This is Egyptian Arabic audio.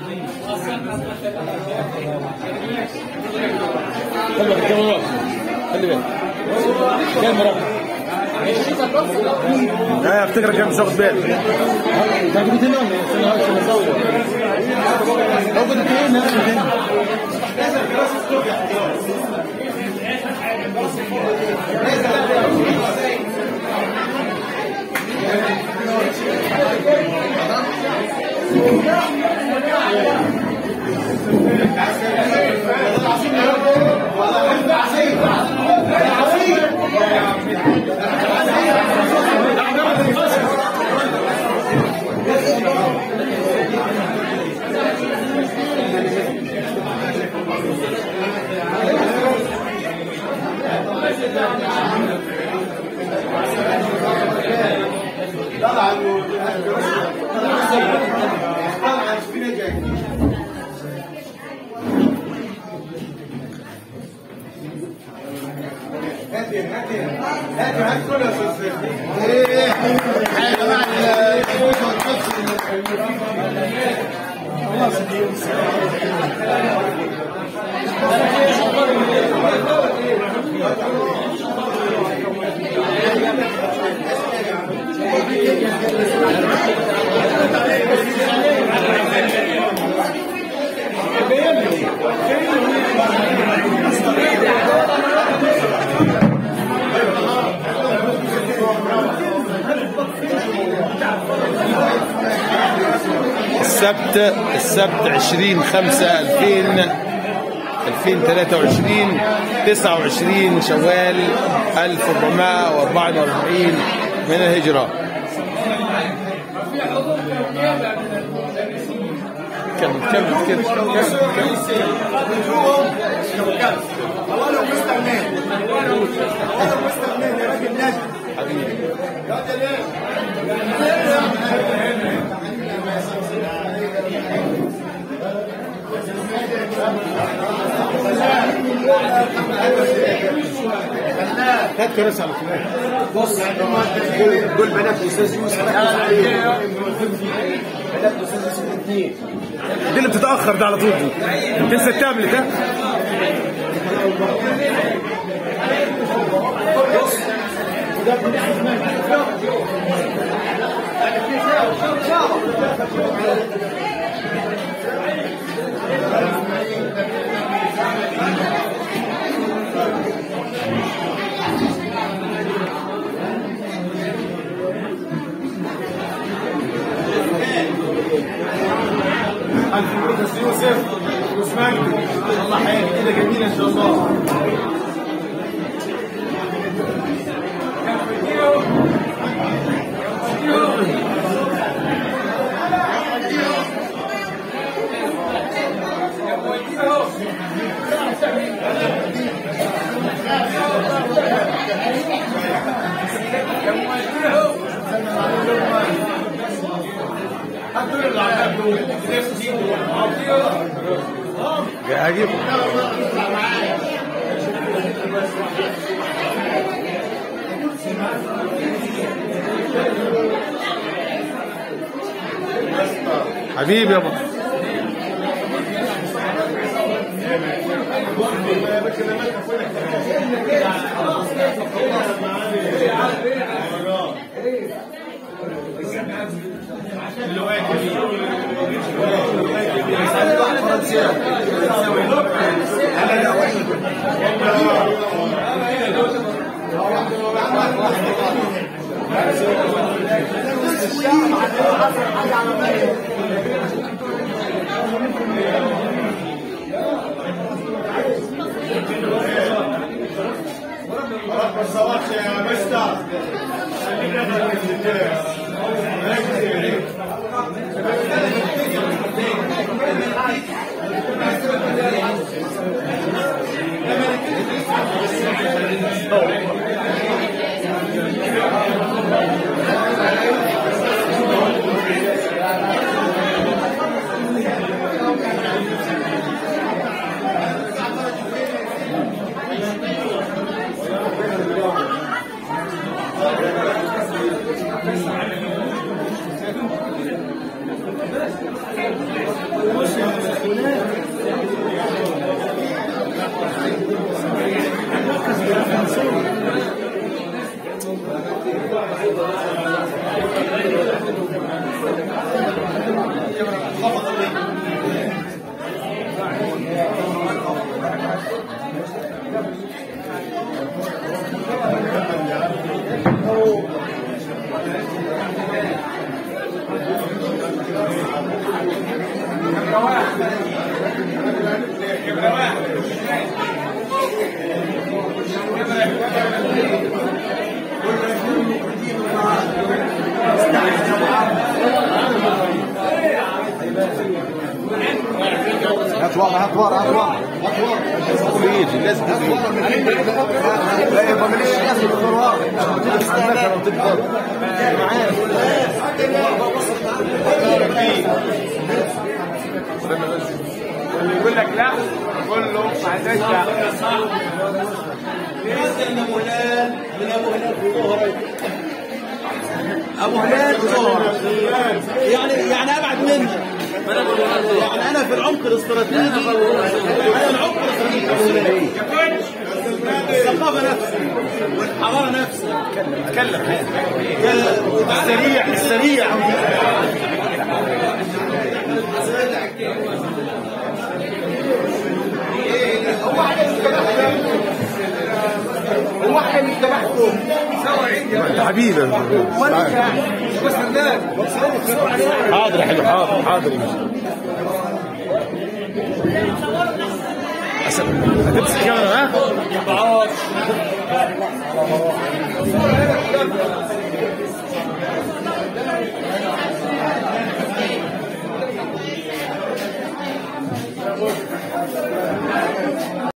خلي بالك كاميرا خلي بالك كاميرا لا افتكرك كان مش واخد بالي انت كنت هنا ولا استنى عشان اصور لو كنت هنا كنت هنا السبت السبت 20 5 2000 2023 29 شوال 1444 من الهجرة كمل كمل كده كمل كمل حبيبي هات كراسي على فلان بص دول دول بنات الاستاذ يوسف ركز عليهم بنات الاستاذ يوسف الاثنين دي اللي بتتأخر ده على طول دي تنسى التابلت ها الف مبروك يا استاذ يوسف واسمعك الله حياتي كده جميله ان شاء الله جاهز حبيبي يابا ما تصورش يا مستر هات ورا هات ورا هات ورا هات ورا يجي لازم يجي لا يبقى ماليش لازم يدخل ورا استناك لو تقدر اللي يقول لك لا قول له ما عندناش لا ابو هلال من ابو هلال في ظهرك ابو هلال في ظهرك يعني يعني ابعد مني يعني انا في العمق الاستراتيجي انا العمق الاستراتيجي الثقافه نفسها والحضاره نفسها اتكلم السريع السريع هو احنا اللي تبعكم حبيبي حاضر يا حلو حاضر حاضر هتمسك كاميرا ها؟